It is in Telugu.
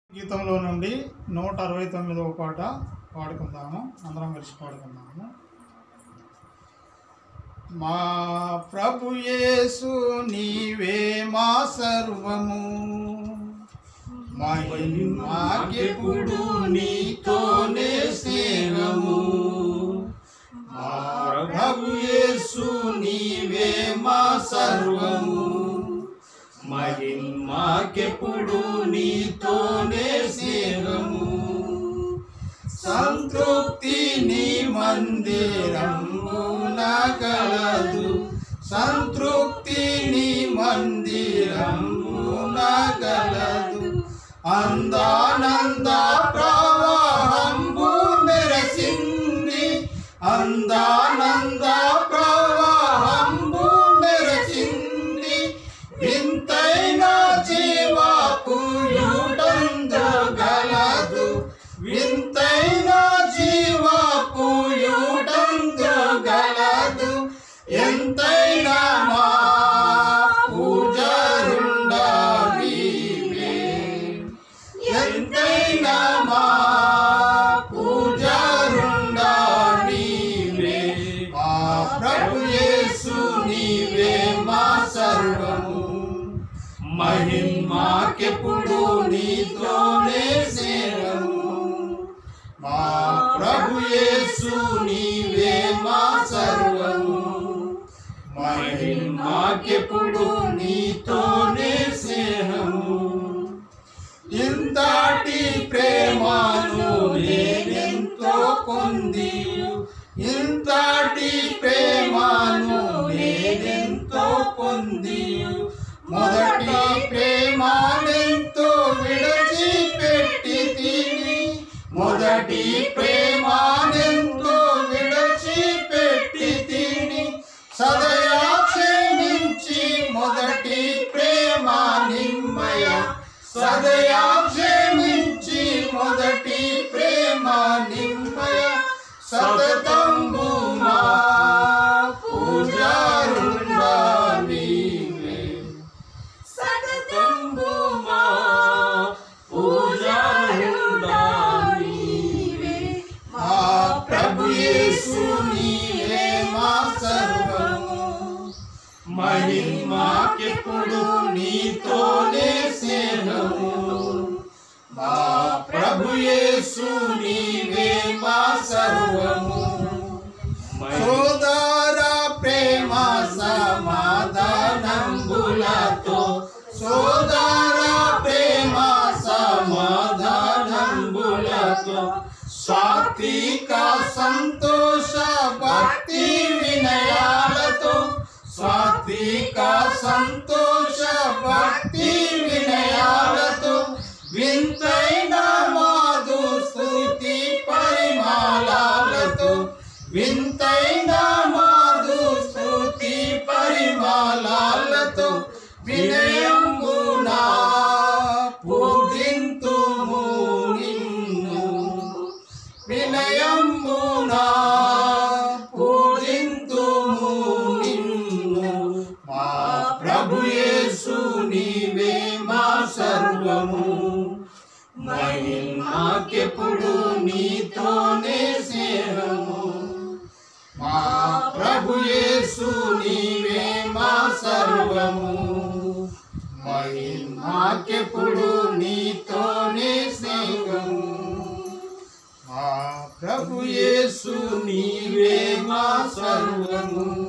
గీతంలో నుండి నూట అరవై తొమ్మిదవ పాట పాడుకుందాము అందరం కలిసి పాడుకుందాము మా ప్రభు యేసు నీవే మా సర్వము మాకెప్పుడు నీతోనే స్నేహము మా ప్రభు యేసు నీవే మా సర్వము మహిమాకెప్పుడు నీతోనే స్నేహము సంతృప్తి నీ మందిరము నగలదు సంతృప్తి నీ మందిరము నగలదు అందానంద ప్రవాహంబు మెరసింది అందానంద ప్రవాహంబు మెరసింది వింతైన జీవాపు గలదు వింతైన జీవాపు గలదు ఎంతైనా మా పూజరుండవీవే ఎంతైనా మా పూజరుండవీవే మా ప్రభు యేసు నీవే మా సర్వము మహిమాకెప్పుడు నీతోనే సేవము మా ప్రభు యేసు నీవే మా సర్వము మహిమాకెప్పుడు నీతోనే స్నేహము ఇంతటి ప్రేమను నేనెంతో పొంది ఇంతటి ప్రేమను నేనెంతో పొంది మొదటి ప్రేమనెంతో విడచిపెట్టి తిని మొదటి ప్రేమనెంతో విడచిపెట్టి తిని సదయా క్షమించి మొదటి ప్రేమ నిమ్మయ సదయా క్షమించి మొదటి ప్రేమ నిమ్మయ సతతంబు మా పూజారుండవీవే సతతంబు మా పూజారుండవీవే మా ప్రభు యేసు నీవే మా సర్వము మహిమాకెప్పుడు నీతోనే స్నేహము మా ప్రభు యేసు నీవే మా సర్వము సోదర ప్రేమ సమాధానంబులతో సోదర ప్రేమ సమాధానంబులతో సాత్విక సంతోష భక్తి వినయాలతో సాత్విక సంతోష భక్తి వినయాలతో వింతైన మాధు స్థుతి పరిమాలాలతో వింతైన మాధు స్థుతి పరిమాలాలతో వినయంబునా పూజింతుము నిన్ను వినయంబునా పూజింతుము నిన్ను మా ప్రభు యేసు నీవే మా సర్వము మహిమాకెప్పుడు నీతోనే స్నేహము మా ప్రభు యేసు నీవే మా సర్వము మహిమాకెప్పుడు నీతోనే స్నేహము మా ప్రభు యేసు నీవే మా సర్వము